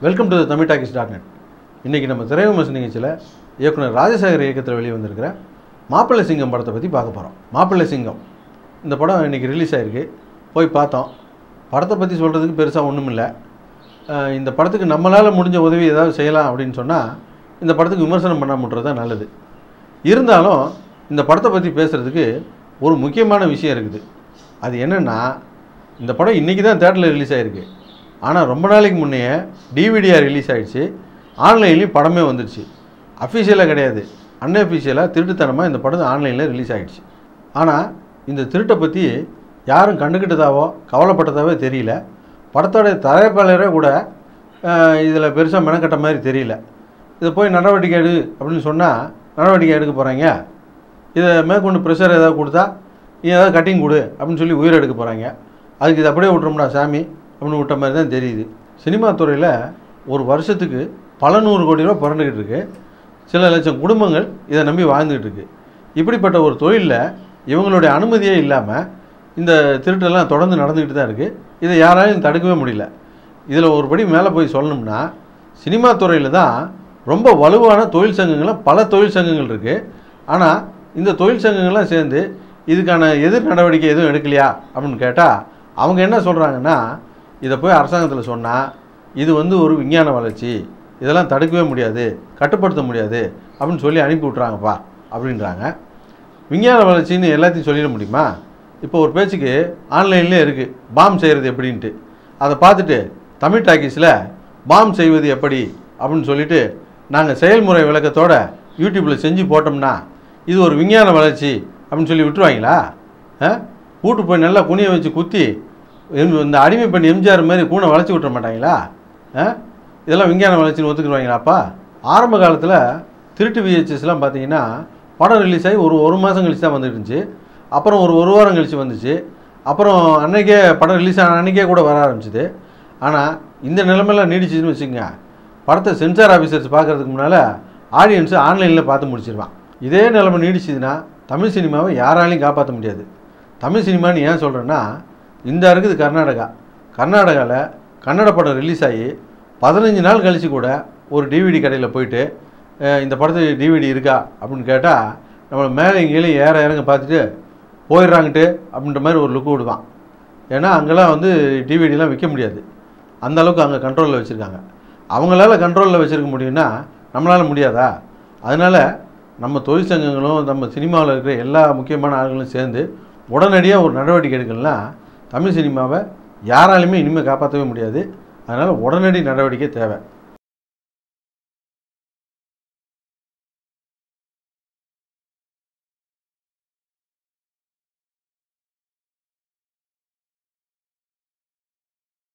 welcome to Tamil talkies dot net இன்றைக்கி நம்ம திரைவிமர்சன நிகழ்ச்சியில் இயக்குனர் ராஜசேகர் இயக்கத்தில் வெளியே வந்திருக்கிற மாப்பிள்ளை சிங்கம் படத்தை பற்றி பார்க்க போகிறோம் மாப்பிள்ளை சிங்கம் இந்த படம் இன்றைக்கி ரிலீஸ் ஆகிருக்கு போய் பார்த்தோம் படத்தை பற்றி சொல்கிறதுக்கு பெருசாக ஒன்றும் இல்லை அஹ் இந்த படத்துக்கு நம்மளால் முடிஞ்ச உதவி ஏதாவது செய்யலாம் அப்படின்னு சொன்னால் இந்த படத்துக்கு விமர்சனம் பண்ணாமட்டுறது தான் நல்லது இருந்தாலும் இந்த படத்தை பற்றி பேசுகிறதுக்கு ஒரு முக்கியமான விஷயம் இருக்குது அது என்னென்னா இந்த படம் இன்றைக்கி தான் தேட்டரில் ரிலீஸ் ஆகிருக்கு ஆனால் ரொம்ப நாளைக்கு முன்னையே டிவிடியாக ரிலீஸ் ஆகிடுச்சு ஆன்லைன்லேயும் படமே வந்துடுச்சு அஃபிஷியலாக கிடையாது அன்அஃபிஷியலாக திருட்டுத்தனமாக இந்த படம் ஆன்லைனில் ரிலீஸ் ஆகிடுச்சு ஆனால் இந்த திருட்டை பற்றி யாரும் கண்டுக்கிட்டதாவோ கவலைப்பட்டதாவோ தெரியல படத்தோட தயாரிப்பாளரே கூட இதில் பெருசாக மெனக்கட்ட மாதிரி தெரியல இதை போய் நடவடிக்கை எடு அப்படின்னு சொன்னால் நடவடிக்கை எடுக்க போகிறாங்க இதை மேற்கொண்டு ப்ரெஷர் ஏதாவது கொடுத்தா நீ ஏதாவது கட்டிங் கொடு அப்படின்னு சொல்லி உயிர் எடுக்க போகிறாங்க அதுக்கு இது அப்படியே விட்டுறோம்டா சாமி அப்படின்னு விட்ட மாதிரி தான் தெரியுது சினிமா துறையில் ஒரு வருஷத்துக்கு பல நூறு கோடி ரூபா புரண்டுக்கிட்டு இருக்கு சில லட்சம் குடும்பங்கள் இதை நம்பி வாழ்ந்துக்கிட்டு இருக்கு இப்படிப்பட்ட ஒரு தொழிலில் இவங்களுடைய அனுமதியே இல்லாமல் இந்த திருட்டெல்லாம் தொடர்ந்து நடந்துக்கிட்டு தான் இருக்குது இதை யாராலையும் தடுக்கவே முடியல இதில் ஒரு படி மேலே போய் சொல்லணும்னா சினிமா துறையில் தான் ரொம்ப வலுவான தொழில் சங்கங்களும் பல தொழில் சங்கங்கள் இருக்குது ஆனால் இந்த தொழில் சங்கங்கள்லாம் சேர்ந்து இதுக்கான எதிர் நடவடிக்கை எதுவும் எடுக்கலையா அப்படின்னு கேட்டால் அவங்க என்ன சொல்கிறாங்கன்னா இதை போய் அரசாங்கத்தில் சொன்னால் இது வந்து ஒரு விஞ்ஞான வளர்ச்சி இதெல்லாம் தடுக்கவே முடியாது கட்டுப்படுத்த முடியாது அப்படின்னு சொல்லி அனுப்பி விட்றாங்கப்பா அப்படின்றாங்க விஞ்ஞான வளர்ச்சின்னு எல்லாத்தையும் சொல்லிட முடியுமா இப்போ ஒரு பேச்சுக்கு ஆன்லைன்லேயே இருக்குது பாம் செய்கிறது எப்படின்ட்டு அதை பார்த்துட்டு தமிழ் டாக்கீஸில் பாம் செய்வது எப்படி அப்படின்னு சொல்லிட்டு நாங்கள் செயல்முறை விளக்கத்தோட யூடியூப்பில் செஞ்சு போட்டோம்னா இது ஒரு விஞ்ஞான வளர்ச்சி அப்படின்னு சொல்லி விட்டுருவாங்களா ஆ கூட்டு போய் நல்லா குனிய வச்சு குத்தி எம்- இந்த அடிமை பண்ணி எம்ஜிஆர் மாதிரி கூனை வளைச்சி விட்டுற மாட்டாங்களா ஆ இதெல்லாம் விஞ்ஞான வளர்ச்சின்னு ஒத்துக்குருவாங்களாப்பா ஆரம்ப காலத்தில் திருட்டு விஹெச்எஸ்லாம் பார்த்தீங்கன்னா படம் ரிலீஸ் ஆகி ஒரு ஒரு மாதம் கழிச்சு தான் வந்துட்டு இருந்துச்சு அப்புறம் ஒரு ஒரு வாரம் கழிச்சு வந்துச்சு அப்புறம் அன்னைக்கே படம் ரிலீஸ் ஆன அன்னைக்கே கூட வர ஆரம்பிச்சுது ஆனால் இந்த நிலைமையெல்லாம் நீடிச்சுன்னு வச்சுக்கோங்க படத்தை சென்சார் ஆஃபீஸர்ஸ் பார்க்கறதுக்கு முன்னால் ஆடியன்ஸு ஆன்லைனில் பார்த்து முடிச்சிருவான் இதே நிலைமை நீடிச்சுதுன்னா தமிழ் சினிமாவை யாராலையும் காப்பாற்ற முடியாது தமிழ் சினிமான்னு ஏன் சொல்கிறேன்னா இந்த இருக்குது கர்நாடகா கர்நாடகாவில் கன்னட படம் ரிலீஸ் ஆகி பதினஞ்சு நாள் கழித்து கூட ஒரு டிவிடி கடையில் போயிட்டு அஹ், இந்த படத்துக்கு டிவிடி இருக்கா அப்படின்னு கேட்டால் நம்மளை மேலே கீழே ஏற இறங்க பார்த்துட்டு போயிடுறாங்கட்டு அப்படின்ற மாதிரி ஒரு லுக்கு விடுவான் ஏன்னா அங்கெல்லாம் வந்து டிவிடிலாம் விற்க முடியாது அந்த அளவுக்கு அங்கே கண்ட்ரோலில் வச்சுருக்காங்க அவங்களால கண்ட்ரோலில் வச்சுருக்க முடியும்னா நம்மளால் முடியாதா அதனால் நம்ம தொழிற்சங்கங்களும் நம்ம சினிமாவில் இருக்கிற எல்லா முக்கியமான ஆளுங்களும் சேர்ந்து உடனடியாக ஒரு நடவடிக்கை எடுக்கலனா தமிழ் சினிமாவை யாராலையுமே இனிமேல் காப்பாற்றவே முடியாது அதனால் உடனடி நடவடிக்கை தேவை